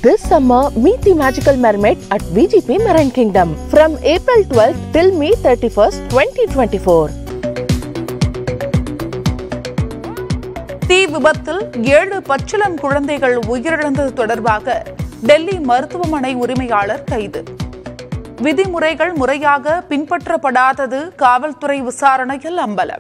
This summer, meet the magical mermaid at VGP Marine Kingdom from April 12th till May 31st, 2024. தீ விபத்தில் ஏழு பச்சிளம் குழந்தைகள் உயிரிழந்தது தொடர்பாக டெல்லி மருத்துவமனை உரிமையாளர் கைது விதிமுறைகள் முறையாக பின்பற்றப்படாதது காவல்துறை விசாரணையில் அம்பலம்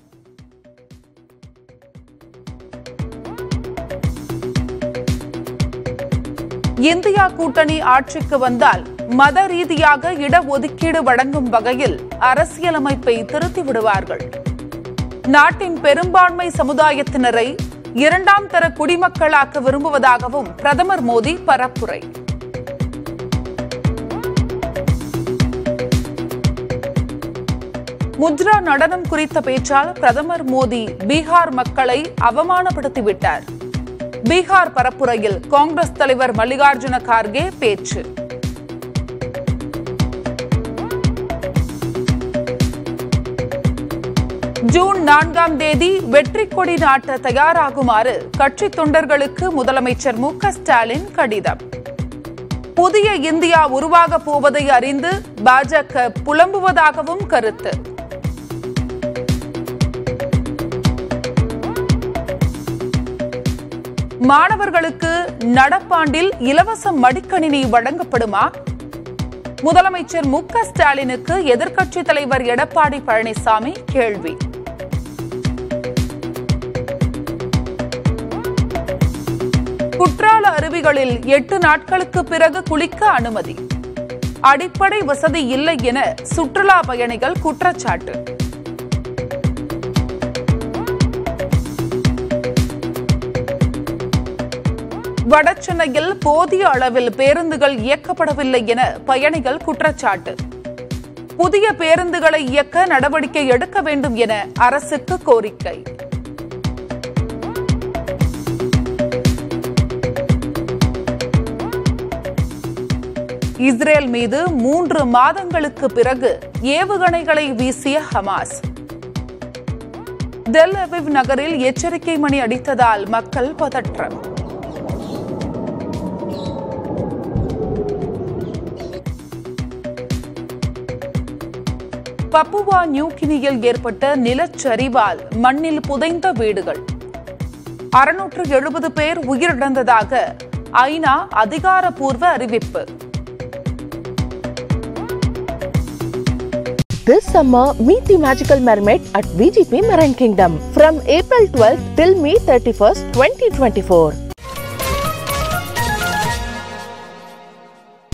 இந்தியா கூட்டணி ஆட்சிக்கு வந்தால் மத ரீதியாக இடஒதுக்கீடு வழங்கும் வகையில் அரசியலமைப்பை திருத்தி விடுவார்கள் நாட்டின் பெரும்பான்மை சமுதாயத்தினரை இரண்டாம் தர குடிமக்களாக்க விரும்புவதாகவும் பிரதமர் மோடி பரப்புரை முத்ரா நடனம் குறித்த பேச்சால் பிரதமர் மோடி பீகார் மக்களை அவமானப்படுத்திவிட்டார் பீகார் பரப்புரையில் காங்கிரஸ் தலைவர் மல்லிகார்ஜுன கார்கே பேச்சு ஜூன் நான்காம் தேதி வெற்றி கொடி நாட்ட தயாராகுமாறு கட்சி தொண்டர்களுக்கு முதலமைச்சர் மு க ஸ்டாலின் கடிதம் புதிய இந்தியா உருவாக போவதை அறிந்து பாஜக புலம்புவதாகவும் கருத்து மாணவர்களுக்கு நடப்பாண்டில் இலவச மடிக்கணினி வழங்கப்படுமா முதலமைச்சர் மு க ஸ்டாலினுக்கு எதிர்க்கட்சித் தலைவர் எடப்பாடி பழனிசாமி கேள்வி குற்றால அருவிகளில் எட்டு நாட்களுக்கு பிறகு குளிக்க அனுமதி அடிப்படை வசதி இல்லை என சுற்றுலா பயணிகள் குற்றச்சாட்டு வடசென்னையில் போதிய அளவில் பேருந்துகள் இயக்கப்படவில்லை என பயணிகள் குற்றச்சாட்டு புதிய பேருந்துகளை இயக்க நடவடிக்கை எடுக்க வேண்டும் என அரசுக்கு கோரிக்கை இஸ்ரேல் மீது மூன்று மாதங்களுக்கு பிறகு ஏவுகணைகளை வீசிய ஹமாஸ் டெல் அவிவ் நகரில் எச்சரிக்கை மணி அடித்ததால் மக்கள் பதற்றம் பப்புவா நியூகினியில் ஏற்பட்ட நிலச்சரிவால் மண்ணில் புதைந்த வீடுகள் அறுநூற்று எழுபது பேர் உயிரிழந்ததாக ஐநா அதிகாரப்பூர்வ அறிவிப்பு This summer, meet the magical mermaid at VGP Marine Kingdom from April 12th till May 31st, 2024.